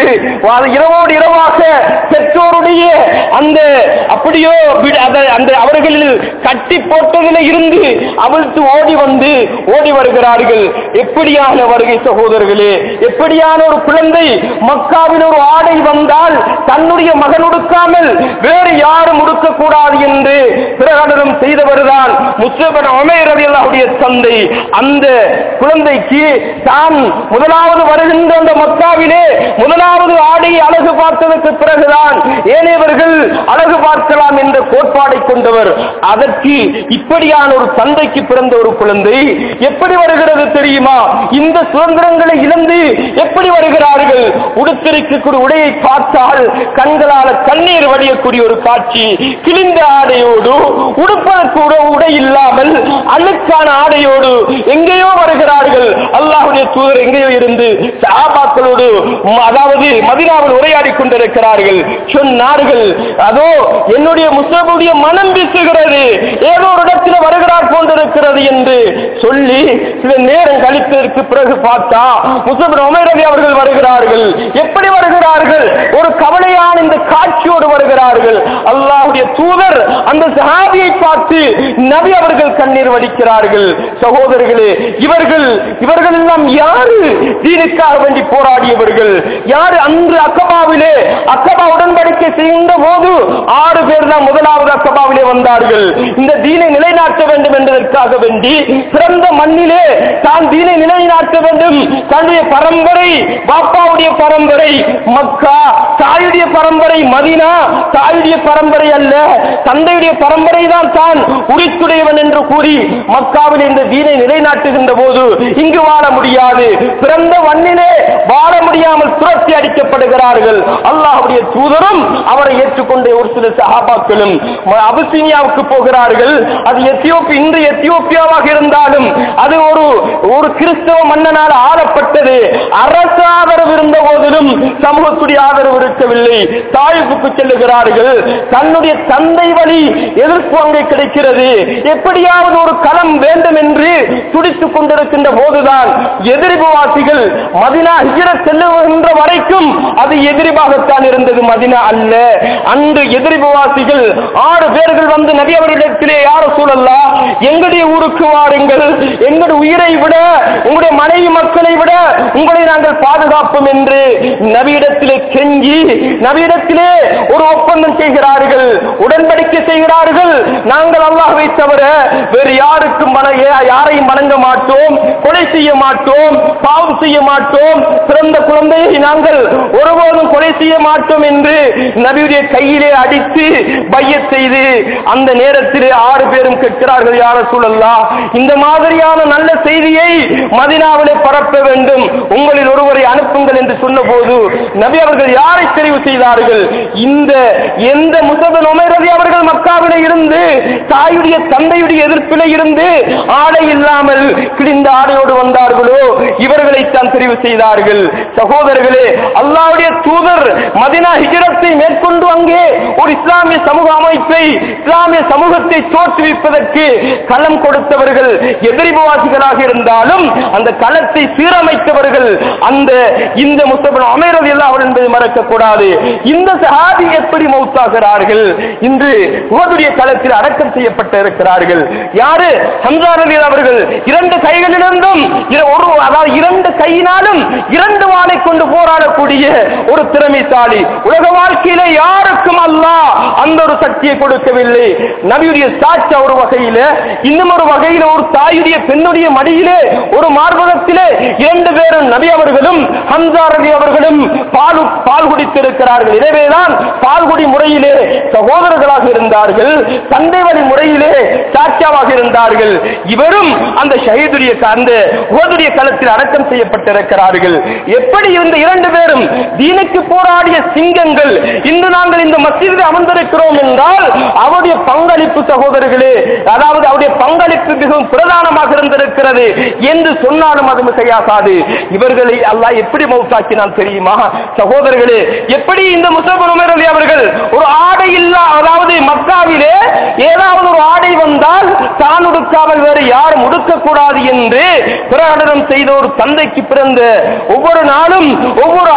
அது இரவோடு இரவாக பெற்றோருடைய அந்த அப்படியோ விட- அத- அந்த அவர்களில் கட்டி போட்டதில் இருந்து அவிழ்த்து ஓடி வந்து ஓடி வருகிறார்கள் எப்படியான வருகை சகோதரர்களே எப்படியான ஒரு குழந்தை மக்காவில் ஒரு ஆடை வந்தால் தன்னுடைய மகன் உடுக்காமல் வேறு யாரும் உடுக்கக்கூடாது என்று பிரகடனம் செய்தவர்தான் முஸ்லிபன் உமைர் ரலியல்லாஹுடைய தந்தை அந்த குழந்தைக்கு தான் முதலாவது வருகின்ற அந்த மக்காவிலே முதலாவது ஆடையை அழகு பார்த்ததற்கு பிறகுதான் ஏனையவர்கள் அழகு பார்க்கலாம் என்ற கோட்பாடை கொண்டவர் அதற்கு இப்படியான ஒரு தந்தைக்கு பிறந்த ஒரு குழந்தை எப்படி வருகிறது தெரியுமா இந்த சுதந்திரங்களை இழந்து எப்படி வருகிறார்கள் உடுத்திருக்கக்கூடிய உடையை பார்த்தால் கண்களால கண்ணீர் வடியக்கூடிய ஒரு காட்சி கிழிந்த ஆடையோடு உடுப்பதற்கு உட- உடை இல்லாமல் அழுக்கான ஆடையோடு எங்கேயோ வருகிறார்கள் அல்லாஹுடைய தூதர் எங்கேயோ இருந்து சஹாபாக்களோடு ம- அதாவது மதினாவில் உரையாடி கொண்டிருக்கிறார்கள் சொன்னார்கள் அதோ என்னுடைய முஸ்லிமுடைய மனம் வீசுகிறது ஏதோ ஒரு இடத்துல வருகிறார் போன்றிருக்கிறது என்று சொல்லி சில நேரம் கழித்ததற்கு பிறகு பார்த்தா முஸ்லிம் உமைரவி அவர்கள் வருகிறார்கள் எப்படி வருகிறார்கள் ஒரு கவலையான இந்த காட்சியோடு வருகிறார்கள் அல்லாஹ்வுடைய தூதர் அந்த சஹாபியை பார்த்து நபி அவர்கள் கண்ணீர் வடிக்கிறார்கள் சகோதரர்களே இவர்கள் இவர்கள் எல்லாம் யாரு தீனுக்காக வேண்டி போராடியவர்கள் யாரு அன்று அக்கபாவிலே அக்கபா உடன்படிக்கை செய்கின்ற போது ஆறு பேர் தான் முதலாவது அக்கபாவிலே வந்தார்கள் இந்த தீனை நிலைநாட்ட வேண்டும் என்பதற்காக வேண்டி பிறந்த மண்ணிலே தான் தீனை நிலைநாட்ட வேண்டும் தன்னுடைய பரம்பரை பாப்பாவுடைய பரம்பரை மக்கா தாயுடைய பரம்பரை மதினா தாயுடைய பரம்பரை அல்ல தந்தையுடைய பரம்பரை தான் தான் உரித்துடையவன் என்று கூறி மக்காவில் இந்த தீனை நிலைநாட்டுகின்ற போது இங்கு வாழ முடியாது பிறந்த மண்ணிலே வாழ முடியாமல் துரத்தி அடிக்கப்படுகிறார்கள் அல்லாஹ்வுடைய தூதரும் அவரை ஏற்றுக்கொண்ட ஒரு சில சஹாபாக்களும் அபிசீனியாவுக்கு போகிறார்கள் அது எத்தியோப்பி இன்று எத்தியோப்பியாவாக இருந்தாலும் அது ஒரு ஒரு கிறிஸ்தவ மன்னனால் ஆளப்பட்டது அரசு ஆதரவு இருந்த போதிலும் சமூகத்துடைய ஆதரவு இருக்கவில்லை தாய்ப்புக்கு செல்லுகிறார்கள் தன்னுடைய தந்தை வழி எதிர்ப்பு அங்கே கிடைக்கிறது எப்படியாவது ஒரு களம் வேண்டும் என்று துடித்துக் கொண்டிருக்கின்ற போதுதான் எதிரிபுவாசிகள் மதினா ஹிஜ்ரத் செல்லுகின்ற வரைக்கும் அது எதிரிபாகத்தான் இருந்தது மதினா அல்ல அன்று எதிரிபுவாசிகள் ஆறு பேர்கள் வந்து நபி அவர்களிடத்திலே யார சூழல்லா எங்களுடைய ஊருக்கு வாருங்கள் எங்களுடைய உயிரை விட உங்களுடைய மனைவி மக்களை விட உங்களை நாங்கள் பாதுகாப்போம் என்று நபியிடத்திலே கெஞ்சி நபியிடத்திலே ஒரு ஒப்பந்தம் செய்கிறார்கள் உடன்படிக்கை செய்கிறார்கள் நாங்கள் அல்லாஹ்வை தவிர வேறு யாருக்கும் வண- யா- யாரையும் வணங்க மாட்டோம் கொலை செய்ய மாட்டோம் பாவம் செய்ய மாட்டோம் பிறந்த குழந்தையை நாங்கள் ஒருபோதும் கொலை செய்ய மாட்டோம் என்று நபியுடைய கையிலே அடித்து பையத் செய்து அந்த நேரத்தில் ஆறு பேரும் கேட்கிறார்கள் யார சூழல்லா இந்த மாதிரியான நல்ல செய்தியை மதினாவிலே பரப்ப வேண்டும் உங்களில் ஒருவரை அனுப்புங்கள் என்று சொன்னபோது நபி அவர்கள் யாரை தெரிவு செய்தார்கள் இந்த எந்த முசபன் உமைரதி அவர்கள் மக்காவிலே இருந்து தாயுடைய தந்தையுடைய எதிர்ப்பிலே இருந்து ஆடை இல்லாமல் கிழிந்த ஆடையோடு வந்தார்களோ இவர்களைத்தான் தெரிவு செய்தார்கள் சகோதரர்களே அல்லாஹ்வுடைய தூதர் மதினா ஹிஜரத்தை மேற்கொண்டு அங்கே ஒரு இஸ்லாமிய சமூக அமைப்பை இஸ்லாமிய சமூகத்தை தோற்றுவிப்பதற்கு களம் கொடுத்தவர்கள் எதிரிபவாசிகளாக இருந்தாலும் அந்த களத்தை சீரமைத்தவர்கள் அந்த இந்த முஸ்தபன் அமேரது எல்லாம் என்பதை மறக்கக்கூடாது இந்த சஹாபி எப்படி மௌத்தாகிறார்கள் இன்று உவதுடைய களத்தில் அடக்கம் செய்யப்பட்டு இருக்கிறார்கள் யாரு ஹம்சா ரலி அவர்கள் இரண்டு கைகளிலிருந்தும் இர- ஒரு அதாவது இரண்டு கையினாலும் இரண்டு வாளை கொண்டு போராடக்கூடிய ஒரு திறமைசாலி உலக வாழ்க்கையிலே யாருக்கும் அல்லாஹ் அந்த ஒரு சக்தியை கொடுக்கவில்லை நபியுடைய சாட்சி ஒரு வகையில இன்னும் ஒரு வகையில ஒரு தாயுடைய பெண்ணுடைய மடியிலே ஒரு மார்பகத்திலே இரண்டு பேரும் நபி அவர்களும் ஹம்சா ரலி அவர்களும் பால் பால் குடித்திருக்கிறார்கள் எனவேதான் பால்குடி முறையிலே சகோதரர்களாக இருந்தார்கள் தந்தை வழி முறையிலே சாட்சியாவாக இருந்தார்கள் இவரும் அந்த ஷஹீதுடைய அந்த உகதுடைய களத்தில் அடக்கம் செய்யப்பட்டிருக்கிறார்கள் எப்படி இந்த இரண்டு பேரும் தீனுக்கு போராடிய சிங்கங்கள் இன்று நாங்கள் இந்த மசீதில் அமர்ந்திருக்கிறோம் என்றால் அவருடைய பங்களிப்பு சகோதரர்களே அதாவது அவருடைய பங்களிப்பு மிகவும் பிரதானமாக இருந்திருக்கிறது என்று சொன்னாலும் அது மிகையாகாது இவர்களை அல்லாஹ் எப்படி மௌத்தாக்கினான் தெரியுமா சகோதரர்களே எப்படி இந்த முசபர் உமர் அலி அவர்கள் ஒரு ஆடை இல்லா அதாவது மக்காவிலே ஏதாவது ஒரு ஆடை வந்தால் தான் உடுக்காமல் வேறு யாரும் உடுக்கக்கூடாது என்று பிரகடனம் செய்த ஒரு தந்தைக்கு பிறந்த ஒவ்வொரு நாளும் ஒவ்வொரு ஆடையை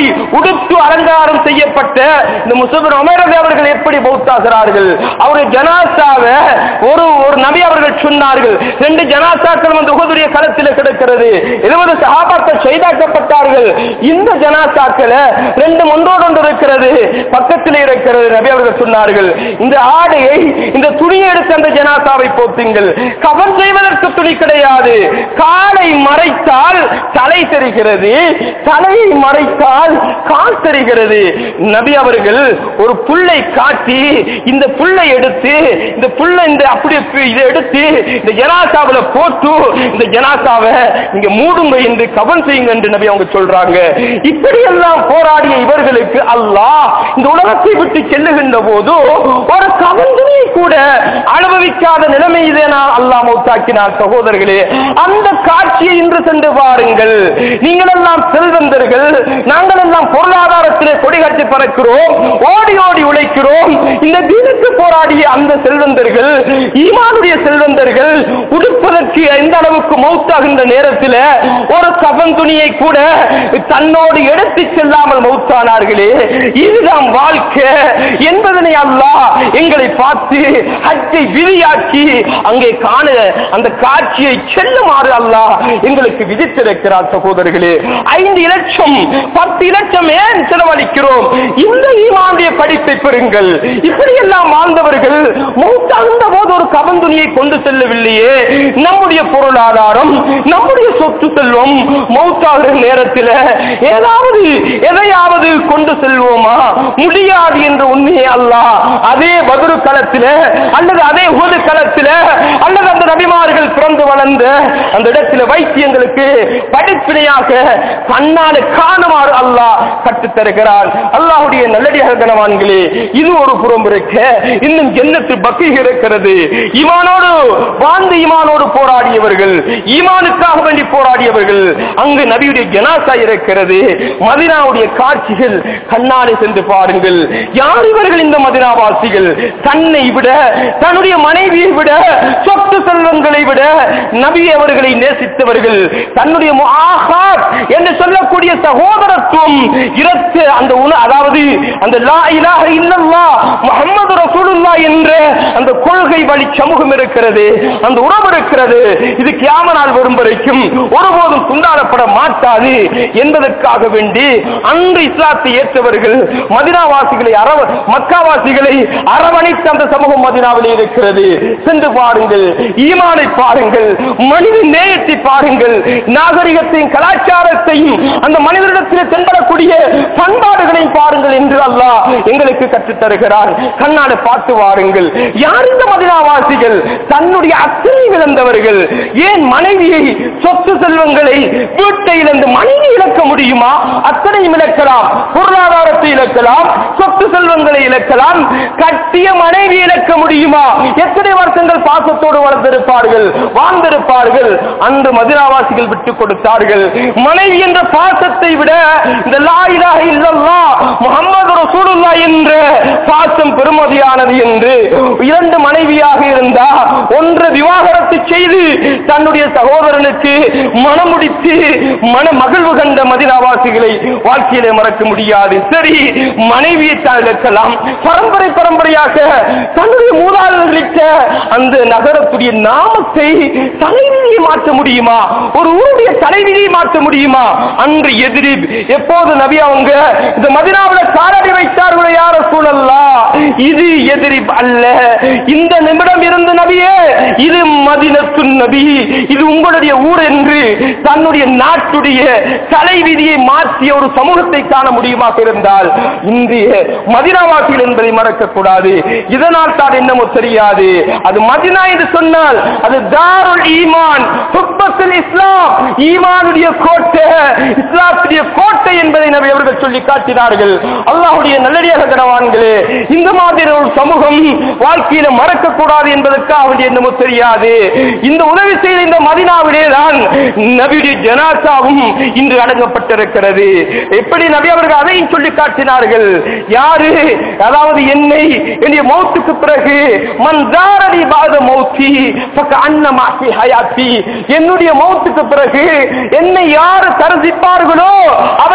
உடுத்து அலங்காரம் செய்யப்பட்ட இந்த முசபின் உமரது அவர்கள் எப்படி மௌத்தாகிறார்கள் அவருடைய ஜனாசாவை ஒரு ஒரு நபி அவர்கள் சொன்னார்கள் ரெண்டு ஜனாசாக்கள் வந்து உகதுடைய களத்தில் கிடக்கிறது இருபது சகாபாக்கள் செய்தாக்கப்பட்டார்கள் இந்த ஜனாசாக்களை ரெண்டு ஒன்றோடு ஒன்று இருக்கிறது பக்கத்தில் இருக்கிறது நபி அவர்கள் சொன்னார்கள் இந்த ஆடையை இந்த துணியை எடுத்து அந்த ஜனாசாவை போத்துங்கள் கவர் செய்வதற்கு துணி கிடையாது காலை மறைத்தால் தலை தெரிகிறது தலையை மறைத்தால் கால் தெரிகிறது நபி அவர்கள் ஒரு புல்லை காட்டி இந்த புல்லை எடுத்து இந்த புல்லை இந்த அப்படி இதை எடுத்து இந்த ஜனாசாவில போட்டு இந்த ஜனாசாவை நீங்க மூடுங்க என்று கவன் செய்யுங்க என்று நபி அவங்க சொல்றாங்க இப்படியெல்லாம் போராடிய இவர்களுக்கு அல்லாஹ் இந்த உலகத்தை விட்டு செல்லுகின்ற போது ஒரு கவன்துணியை கூட அனுபவிக்காத நிலைமை இதேனா அல்லாஹ் மௌத்தாக்கினார் சகோதரர்களே அந்த காட்சியை இன்று சென்று பாருங்கள் நீங்கள் எல்லாம் செல்வந்தர்கள் நாங்கள் எல்லாம் பொருளாதாரத்திலே கொடிகட்டி பறக்கிறோம் ஓடி ஓடி உழைக்கிறோம் இந்த தீனுக்கு போராடிய அந்த செல்வந்தர்கள் ஈமானுடைய செல்வந்தர்கள் உடுப்பதற்கு எந்த அளவுக்கு மௌத்தாகின்ற நேரத்தில் ஒரு கபன் துணியை கூட தன்னோடு எடுத்து செல்லாமல் மௌத்தானார்களே இதுதான் வாழ்க்கை என்பதனை அல்லாஹ் எங்களை பார்த்து ஹஜ்ஜை விதியாக்கி அங்கே காண அந்த காட்சியை செல்லுமாறு அல்லாஹ் எங்களுக்கு விதித்திருக்கிறார் சகோதரர்களே ஐந்து இலட்சம் பத்து இலட்சம் ஏன் செலவழிக்கிறோம் இந்த ஈமானுடைய படிப்பை பெறுங்கள் இப்படி எல்லாம் வாழ்ந்தவர்கள் மௌத்தாகின்ற போது ஒரு கபந்துணியை கொண்டு செல்லவில்லையே நம்முடைய பொருளாதாரம் நம்முடைய சொத்து செல்வம் மௌத்தாகிற நேரத்தில் ஏதாவது எதையாவது கொண்டு செல்வோமா முடியாது என்ற உண்மையை அல்லாஹ் அதே பதிரு களத்தில் அல்லது அதே உது களத்தில் அல்லது அந்த நபிமார்கள் பிறந்து வளர்ந்த அந்த இடத்துல வைத்தியங்களுக்கு படிப்பினையாக கண்ணால காணுமாறு அல்லாஹ் கற்றுத் தருகிறார் அல்லாஹ்வுடைய நல்லடியாக கனவான்களே இது ஒரு புறம் இருக்க இன்னும் ஜன்னத்து பக்கி இருக்கிறது ஈமானோடு வாழ்ந்து ஈமானோடு போராடியவர்கள் ஈமானுக்காக வேண்டி போராடியவர்கள் அங்கு நபியுடைய ஜனாசா இருக்கிறது மதினாவுடைய காட்சிகள் கண்ணாலே சென்று பாருங்கள் யார் இவர்கள் இந்த மதினாவாசிகள் தன்னை விட தன்னுடைய மனைவியை விட சொத்து செல்வங்களை விட நபி அவர்களை நேசித்தவர்கள் தன்னுடைய முஆஹாத் என்று சொல்லக்கூடிய சகோதரத்துவம் இரத்த அந்த உண அதாவது அந்த லா இலாஹ இல்லல்லாஹ் முஹம்மது ரசூலுல்லாஹ் என்ற அந்த கொள்கை வழி சமூகம் இருக்கிறது அந்த உறவு இருக்கிறது இது கியாம நாள் வரும் வரைக்கும் ஒருபோதும் துண்டாடப்பட மாட்டாது என்பதற்காக வேண்டி அன்று இஸ்லாத்தை ஏற்றவர்கள் மதினாவாசிகளை அரவ மக்காவாசிகளை அரவணைத்து அந்த சமூகம் மதினாவிலே இருக்கிறது சென்று பாருங்கள் ஈமானை பாருங்கள் மனித நேயத்தை பாருங்கள் நாகரிகத்தையும் கலாச்சாரத்தையும் அந்த மனிதனிடத்தில் தென்படக்கூடிய பண்பாடுகளையும் பாருங்கள் என்று அல்லாஹ் எங்களுக்கு கற்றுத் தருகிறார் கண்ணால பார்த்து வாருங்கள் யார் இந்த மதினாவாசிகள் தன்னுடைய அத்தனை இழந்தவர்கள் ஏன் மனைவியை சொத்து செல்வங்களை வீட்டை இழந்து மனைவி இழக்க முடியுமா அத்தனையும் இழக்கலாம் பொருளாதாரத்தை இழக்கலாம் சொத்து செல்வங்களை இழக்கலாம் கட்டிய மனைவி இழக்க முடியுமா எத்தனை வருஷங்கள் பாசத்தோடு வளர்ந்திருப்பார்கள் வாழ்ந்திருப்பார்கள் அன்று மதினாவாசிகள் விட்டுக் கொடுத்தார்கள் மனைவி என்ற பாசத்தை விட இந்த லாயிலாக இல்லல்லா முகமது ரசூலுல்லா என்ற பாசம் பெருமதியானது என்று இரண்டு மனைவியாக இருந்தா ஒன்று விவாகரத்து செய்து தன்னுடைய சகோதரனுக்கு மனமுடித்து மன மகிழ்வு கண்ட மதினாவாசிகளை வாழ்க்கையிலே மறக்க முடியாது சரி மனைவியை தான் இழக்கலாம் பரம்பரை பரம்பரையாக தன்னுடைய மூதாதையர்களிட்ட அந்த நகரத்துடைய நாமத்தை தலைவிதியை மாற்ற முடியுமா ஒரு ஊருடைய தலைவிதியை மாற்ற முடியுமா அன்று எதிரி எப்போது நபி அவங்க இந்த மதினாவில் காலடி வைத்தார்களோ யார சூழல்லா இது எதிரி அல்ல இந்த நிமிடம் இருந்த நபியே இது மதினத்து நபி இது உங்களுடைய ஊர் என்று தன்னுடைய நாட்டுடைய தலைவிதியை மாற்றிய ஒரு சமூகத்தை காண முடியுமாக இருந்தால் இந்திய மதினாவாசிகள் என்பதை மறக்க கூடாது இதனால் தான் என்னமோ தெரியாது அது மதினா என்று சொன்னால் அது தாருல் ஈமான் ஹுப்பத்துல் இஸ்லாம் ஈமானுடைய கோட்டை இஸ்லாத்துடைய கோட்டை என்பதை நபி அவர்கள் சொல்லி காட்டினார்கள் அல்லாஹ்வுடைய நல்லடியாக கனவான்களே இந்த மாதிரி ஒரு சமூகம் வாழ்க்கையில மறக்க கூடாது என்பதற்காக வேண்டிய என்னமோ தெரியாது இந்த உதவி செய்த இந்த மதினாவிலே தான் நபியுடைய ஜனாசாவும் இன்று அடங்கப்பட்டிருக்கிறது எப்படி நபி அவர்கள் அதையும் சொல்லி காட்டினார்கள் யாரு அதாவது என்னை என்னுடைய மௌத்துக்கு பிறகு மன்றாரடி பாத மௌத்தி பக்க அன்னமாசி ஹயாத்தி என்னுடைய மௌத்துக்கு பிறகு என்னை யார் தரிசிப்பார்களோ அவர்கள் பக்க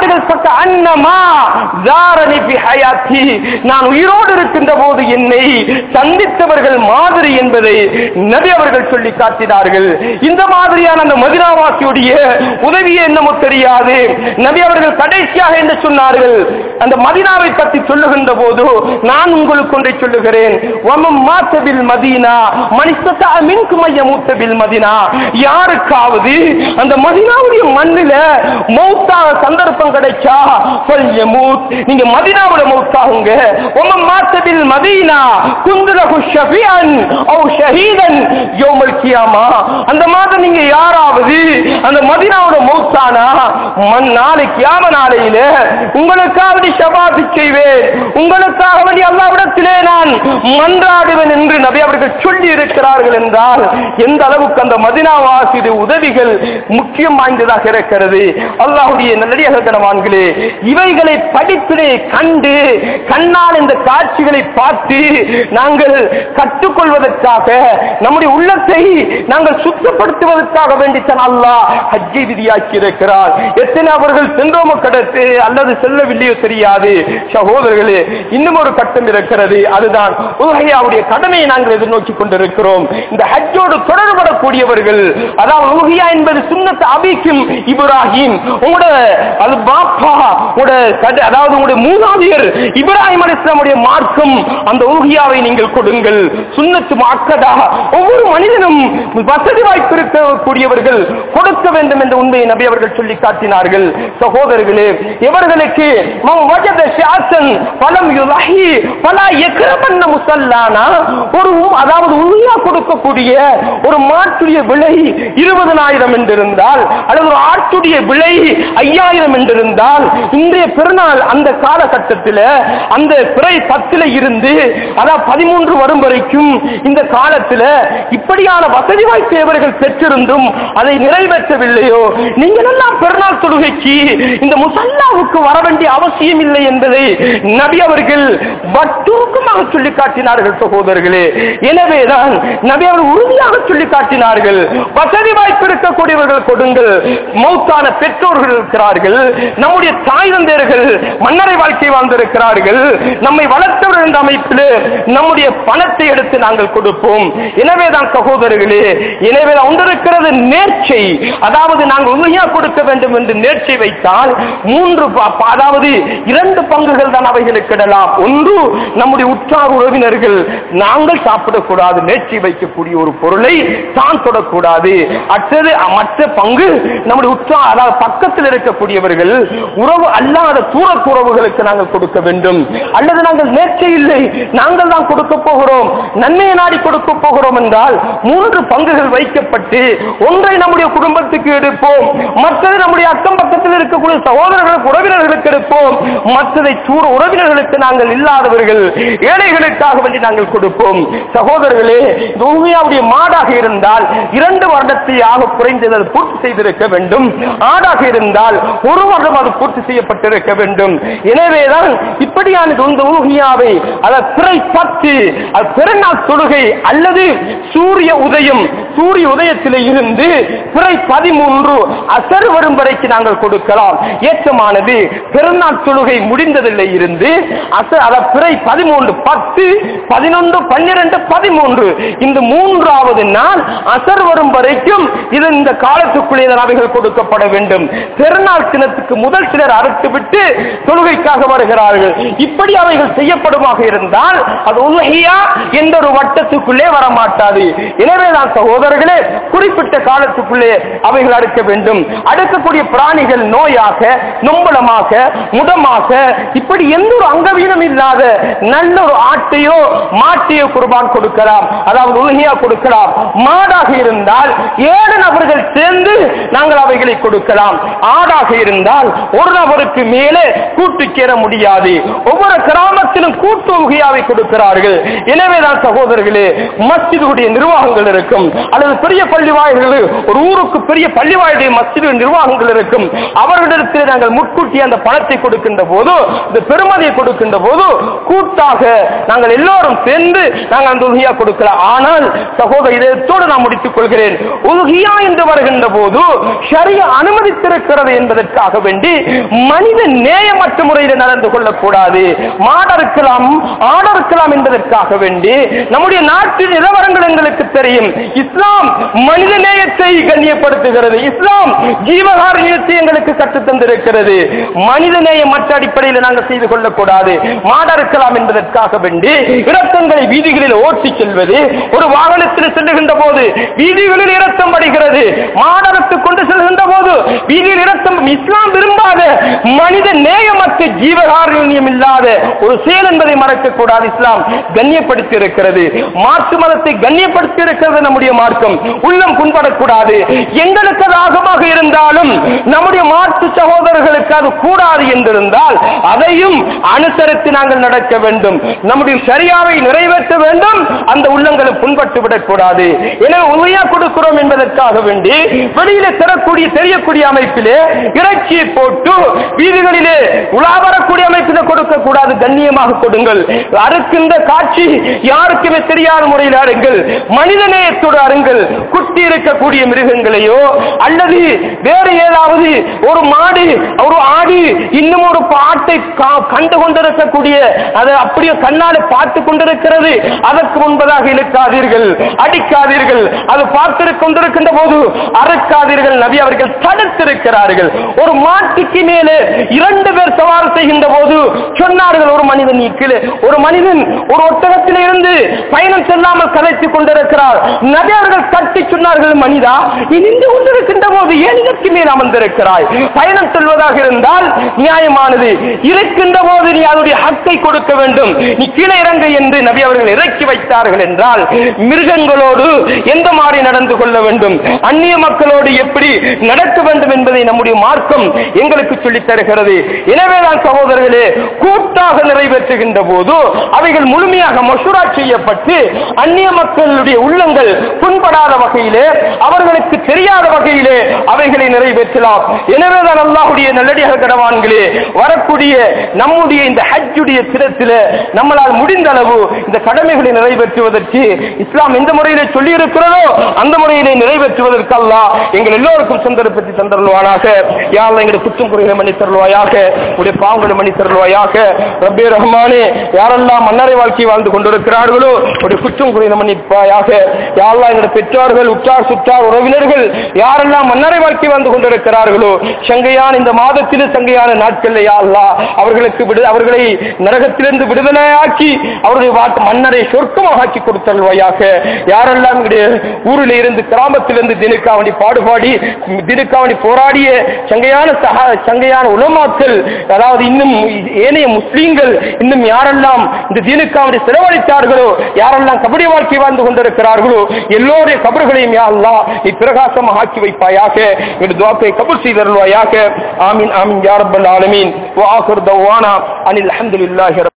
ஃபகஅன்னமா ஜாரனி ஃபி ஹயாத்தி நான் உயிரோடு இருக்கின்ற போது என்னை சந்தித்தவர்கள் மாதிரி என்பதை நபி அவர்கள் சொல்லி காட்டினார்கள் இந்த மாதிரியான அந்த மதினாவாசியுடைய உதவியே என்னமோ தெரியாது நபி அவர்கள் கடைசியாக என்ன சொன்னார்கள் அந்த மதினாவை பற்றி சொல்லுகின்ற போது நான் உங்களுக்கு ஒன்றை சொல்லுகிறேன் வமம் மாத்தபில் மதீனா மனிதத்தா மின்கு மைய மூத்தபில் மதினா யாருக்காவது அந்த மதினாவுடைய மண்ணில மௌத்தாக சந்தர்ப்பம் கிடைச்சா சொல்ய மூத் நீங்க மதினாவுல மௌத்தாகுங்க வமம் மாத்தபில் மதீனா குந்துலகு ஷஃபியன் ஓ ஷஹீதன் யோமல் கியாமா அந்த மாதிரி நீங்க யாராவது அந்த மதினாவோட மௌத்தானா மண் நாளை கியாம நாளையில உங்களுக்காக வேண்டி ஷபாத்து செய்வேன் உங்களுக்காக வேண்டி அல்லாவிடத்திலே நான் மன்றாடுவேன் என்று நபி அவர்கள் சொல்லி இருக்கிறார்கள் என்றால் எந்த அளவுக்கு அந்த மதினாவாசிய உதவிகள் முக்கியம் வாய்ந்ததாக இருக்கிறது அல்லாஹுடைய நல்லடியாக கனவான்களே இவைகளை படிப்பிலே கண்டு கண்ணால் இந்த காட்சிகளை பார்த்து நாங்கள் கற்றுக்கொள்வதற்காக நம்முடைய உள்ளத்தை நாங்கள் சுத்தப்படுத்துவதற்காக வேண்டித்தான் அல்லாஹ் ஹஜ்ஜை விதியாக்கி இருக்கிறார் எத்தனை அவர்கள் சென்றோமோ கடத்து அல்லது செல்லவில்லையோ தெரியாது சகோதரர்களே இன்னும் ஒரு கட்டம் இருக்கிறது அதுதான் உலகையாவுடைய கடமையை நாங்கள் எதிர்நோக்கி கொண்டிருக்கிறோம் இந்த ஹஜ்ஜோடு தொடர்படக்கூடியவர்கள் அதாவது உலகியா என்பது சுண்ணத் அபிக்கும் இப்ராஹிம் உங்களோட அது பாப்பா உங்களோட கட- அதாவது உங்களுடைய மூதாதையர் இப்ராஹிம் அலிஸ்லாமுடைய மார்க்கம் அந்த உலகியாவை நீங்கள் கொடுங்கள் சுண்ணத்து மாக்கதா ஒவ்வொரு மனிதனும் வசதி வாய்ப்பு இருக்கக்கூடியவர்கள் கொடுக்க வேண்டும் என்ற உண்மையை நபி அவர்கள் சொல்லி காட்டினார்கள் சகோதரர்களே இவர்களுக்கு மம் வஜத ஷாசன் பலம் யுலஹி பலா எக்ரமன்ன முசல்லானா ஒரு உ- அதாவது உண்மையா கொடுக்கக்கூடிய ஒரு மாட்டுடைய விலை இருபதனாயிரம் என்றிருந்தால் அல்லது ஒரு ஆட்டுடைய விலை ஐயாயிரம் என்றிருந்தால் இன்றைய பெருநாள் அந்த காலகட்டத்தில் அந்த பிறை பத்துல இருந்து அதாவது பதிமூன்று வரும் வரைக்கும் இந்த காலத்தில் இப்படியான வசதி வாய்ப்பை அவர்கள் பெற்றிருந்தும் அதை நிறைவேற்றவில்லையோ நீங்கள் எல்லாம் பெருநாள் தொழுகைக்கு இந்த முசல்லாவுக்கு வர வேண்டிய அவசியம் இல்லை என்பதை நபி அவர்கள் வட்டூக்கமாக சொல்லி காட்டினார்கள் சகோதரர்களே எனவேதான் நபி அவர்கள் உறுதியாக சொல்லி காட்டினார்கள் வசதி வாய்ப்பு இருக்கக்கூடியவர்கள் கொடுங்கள் மௌத்தான பெற்றோர்கள் இருக்கிறார்கள் நம்முடைய தாய் தந்தையர்கள் மன்னரை வாழ்க்கை வாழ்ந்திருக்கிறார்கள் நம்மை வளர்த்தவர் என்ற அமைப்பில் நம்முடைய பணத்தை எடுத்து நாங்கள் கொடுப்போம் எனவேதான் சகோதரர்களே எனவேதான் ஒன்றிருக்கிறது நேர்ச்சை அதாவது நாங்கள் உண்மையா கொடுக்க வேண்டும் என்று நேர்ச்சை வைத்தால் மூன்று ப- ப- அதாவது இரண்டு பங்குகள் தான் அவைகளுக்கு இடலாம் ஒன்று நம்முடைய உற்றார் உறவினர்கள் நாங்கள் சாப்பிடக்கூடாது நேர்ச்சி வைக்கக்கூடிய ஒரு பொருளை தான் தொடக்கூடாது அடுத்தது அ- மற்ற பங்கு நம்முடைய உற்றார் அதாவது பக்கத்தில் இருக்கக்கூடியவர்கள் உறவு அல்லாத தூரத்து உறவுகளுக்கு நாங்கள் கொடுக்க வேண்டும் அல்லது நாங்கள் நேர்ச்சை இல்லை நாங்கள் தான் கொடுக்க போகிறோம் நன்மையை நாடி கொடுக்க போகிறோம் என்றால் மூன்று பங்குகள் வைக்கப்பட்டு ஒன்றை நம்முடைய குடும்பத்துக்கு எடுப்போம் மற்றது நம்முடைய அக்கம் பக்கத்தில் இருக்கக்கூடிய சகோதரர்களுக்கு உறவினர்களுக்கு எடுப்போம் மற்றதை தூர உறவினர்களுக்கு நாங்கள் இல்லாதவர்கள் ஏழைகளுக்காக வேண்டி நாங்கள் கொடுப்போம் சகோதரர்களே இந்த உண்மையாவுடைய மாடாக இருந்தால் இரண்டு வருடத்தை ஆக குறைந்தது அது பூர்த்தி செய்திருக்க வேண்டும் ஆடாக இருந்தால் ஒரு வருடம் அது பூர்த்தி செய்யப்பட்டிருக்க வேண்டும் எனவேதான் இப்படியான இந்த ஊகியாவை அதை பிறை பத்து அது பிறநாள் தொழுகை அல்லது சூரிய உதயம் சூரிய உதயத்திலே இருந்து பிறை பதிமூன்று அசர் வரும் வரைக்கும் நாங்கள் கொடுக்கலாம் ஏற்றமானது பிறநாள் தொழுகை முடிந்ததில்லை இருந்து அசர் அத பிறை பதிமூன்று பத்து பதினொன்று பன்னிரண்டு பதிமூன்று இந்த மூன்றாவது நாள் அசர் வரும் வரைக்கும் இது இந்த காலத்துக்குள்ளே தான் அவைகள் கொடுக்கப்பட வேண்டும் பெருநாள் தினத்துக்கு முதல் சிலர் அறுத்துவிட்டு தொழுகைக்காக வருகிறார்கள் இப்படி அவைகள் செய்யப்படுமாக இருந்தால் அது உலகையா எந்த ஒரு வட்டத்துக்குள்ளே வரமாட்டாது எனவேதான் சகோதரர்களே குறிப்பிட்ட காலத்துக்குள்ளே அவைகள் அறுக்க வேண்டும் அடுக்கக்கூடிய பிராணிகள் நோயாக நொம்பலமாக முடமாக இப்படி எந்த ஒரு அங்கவீனம் இல்லாத நல்ல ஒரு ஆட்டையோ மாட்டையோ குர்பான் கொடுக்கலாம் அதாவது உலகையா கொடுக்கலாம் மாடாக இருந்தால் ஏழு நபர்கள் சேர்ந்து நாங்கள் அவைகளை கொடுக்கலாம் ஆடாக இருந்தால் ஒரு நபருக்கு மேலே கூட்டு சேர முடியாது ஒவ்வொரு கிராமத்திலும் கூட்டு உகையாவை கொடுக்கிறார்கள் எனவேதான் சகோதரர்களே மஸ்ஜிதுடைய நிர்வாகங்கள் இருக்கும் அல்லது பெரிய பள்ளி வாயில்கள் ஒரு ஊருக்கு பெரிய பள்ளி வாயிலுடைய மஸ்ஜிது நிர்வாகங்கள் இருக்கும் அவர்களிடத்தில் நாங்கள் முன்கூட்டி அந்த பணத்தை கொடுக்கின்ற போது இந்த பெருமதியை கொடுக்கின்ற போது கூட்டாக நாங்கள் எல்லோரும் சேர்ந்து நாங்கள் அந்த உலகியா கொடுக்கலாம் ஆனால் சகோதர இதயத்தோடு நான் முடித்துக் கொள்கிறேன் உலகியா என்று வருகின்ற போது ஷரிய அனுமதித்திருக்கிறது என்பதற்காக வேண்டி மனித நேயமற்ற முறையில் நடந்து கொள்ளக்கூடாது மாடறுக்கலாம் ஆடறுக்கலாம் என்பதற்காக வேண்டி நம்முடைய நாட்டின் நிலவரங்கள் எங்களுக்கு தெரியும் இஸ்லாம் மனித நேயத்தை கண்ணியப்படுத்துகிறது இஸ்லாம் ஜீவகாரியத்தை எங்களுக்கு கற்றுத் தந்திருக்கிறது மனித நேயம் மற்ற அடிப்படையில் நாங்கள் செய்து கொள்ளக்கூடாது மாடறுக்கலாம் என்பதற்காக வேண்டி இரத்தங்களை வீதிகளில் ஓட்டி செல்வது ஒரு வாகனத்தில் செல்லுகின்ற போது வீதிகளில் இரத்தம் படுகிறது மாடரத்து கொண்டு செல்கின்ற போது வீதியில் இரத்தம் இஸ்லாம் விரும்பாத மனித நேயமற்ற ஜீவகாரண்யம் இல்லாத ஒரு செயல் என்பதை மறக்க கூடாது இஸ்லாம் கண்ணியப்படுத்தி இருக்கிறது மாற்று மதத்தை கண்ணியப்படுத்தி இருக்கிறது நம்முடைய மார்க்கம் உள்ளம் புண்படக்கூடாது எங்களுக்கு அது ஆகமாக இருந்தாலும் நம்முடைய மாற்று சகோதரர்களுக்கு அது கூடாது என்றிருந்தால் அதையும் அனுசரித்து நாங்கள் நடக்க வேண்டும் நம்முடைய சரியாவை நிறைவேற்ற வேண்டும் அந்த உள்ளங்களை புண்பட்டு விடக்கூடாது எனவே உண்மையா கொடுக்கிறோம் என்பதற்காக வேண்டி வெளியில தரக்கூடிய தெரியக்கூடிய அமைப்பிலே இறைச்சியை போட்டு வீடுகளிலே உலா வரக்கூடிய அமைப்பிலே கொடுக்க கூடாது கண்ணியமாக கொடுங்கள் அறுக்கின்ற காட்சி யாருக்குமே தெரியாத முறையில் அருங்கள் மனித நேயத்தோடு அருங்கள் குட்டி இருக்கக்கூடிய மிருகங்களையோ அல்லது வேறு ஏதாவது ஒரு மாடு ஒரு ஆடு இன்னும் ஒரு பாட்டை கா- கண்டு கொண்டிருக்கக்கூடிய அதை அப்படியே கண்ணால பார்த்து கொண்டிருக்கிறது அதற்கு முன்பதாக இழுக்காதீர்கள் அடிக்காதீர்கள் அது பார்த்து கொண்டிருக்கின்ற போது அறுக்காதீர்கள் நபி அவர்கள் தடுத்திருக்கிறார்கள் ஒரு மாட்டுக்கு மேலே இரண்டு பேர் சவால் செய்கின்ற போது சொன்னார்கள் ஒரு மனிதன் நீ கீழே ஒரு மனிதன் ஒரு ஒட்டகத்தில் இருந்து பயணம் செல்லாமல் கலைத்துக் கொண்டிருக்கிறார் நபி அவர்கள் தட்டி சொன்னார்கள் மனிதா நீ நின்று கொண்டிருக்கின்ற போது ஏன் இதற்கு மேல் அமர்ந்திருக்கிறாய் பயணம் செல்வதாக இருந்தால் நியாயமானது இருக்கின்ற போது நீ அதனுடைய ஹக்கை கொடுக்க வேண்டும் நீ கீழே இறங்க என்று நபி அவர்கள் இறக்கி வைத்தார்கள் என்றால் மிருகங்களோடு எந்த மாதிரி நடந்து கொள்ள வேண்டும் அந்நிய மக்களோடு எப்படி நடக்க வேண்டும் என்பதை நம்முடைய மார்க்கம் எங்களுக்கு சொல்லித் தருகிறது எனவேதான் சகோதரர்களே கூட்டாக நிறைவேற்றுகின்ற போது அவைகள் முழுமையாக மசூரா செய்யப்பட்டு அந்நிய மக்களுடைய உள்ளங்கள் புண்படாத வகையிலே அவர்களுக்கு தெரியாத வகையிலே அவைகளை நிறைவேற்றலாம் எனவேதான் அல்லாஹுடைய நல்லடியாக கடவான்களே வரக்கூடிய நம்முடைய இந்த ஹஜ்ஜுடைய தினத்திலே நம்மளால் முடிந்த அளவு இந்த கடமைகளை நிறைவேற்றுவதற்கு இஸ்லாம் எந்த முறையிலே சொல்லி இருக்கிறதோ அந்த முறையிலே நிறைவேற்றுவதற்கு அல்லாஹ் எங்கள் எல்லோருக்கும் சந்தர்ப்பத்தை தந்தருள்வானாக யாரெல்லாம் எங்களுடைய குற்றம் குறைகளை மன்னித் தருள்வாயாக உடைய பாவங்களை மன்னித் தருள்வாயாக ரப்பே ரஹ்மானே யாரெல்லாம் மன்னரை வாழ்க்கை வாழ்ந்து கொண்டிருக்கிறார்களோ உடைய குற்றம் குறைகளை மன்னிப்பாயாக யாரெல்லாம் எங்களுடைய பெற்றோர்கள் உற்றார் சுற்றார் உறவினர்கள் யாரெல்லாம் மன்னரை வாழ்க்கை வாழ்ந்து கொண்டிருக்கிறார்களோ சங்கையான இந்த மாதத்திலும் சங்கையான நாட்களில் யா அல்லாஹ் அவர்களுக்கு விடு அவர்களை நரகத்திலிருந்து விடுதலையாக்கி அவருடைய வாட்டு மன்னரை சொர்க்கமாக ஆக்கி கொடுத்தல்வாயாக யாரெல்லாம் எங்களுடைய ஊரில் இருந்து கிராமத்திலிருந்து தினுக்காவணி பாடுபாடி தினுக்காவணி போராடிய சங்கையான சகா சங்கையான உலமாக்கள் அதாவது இன்னும் ஏனைய முஸ்லீம்கள் இன்னும் யாரெல்லாம் இந்த தீனுக்காவணி செலவழித்தார்களோ யாரெல்லாம் கபடி வாழ்க்கை வாழ்ந்து கொண்டிருக்கிறார்களோ எல்லோருடைய கபர்களையும் யா அல்லாஹ் நீ பிரகாசமாக ஆக்கி வைப்பாயாக எங்களுடைய துவாப்பை கபூல் செய்தருள்வாயாக ஆமீன் ஆமீன் யா ரப்பல் ஆலமீன் வா ஆகிர் தவானா அனில் அல்ஹம்துலில்லாஹி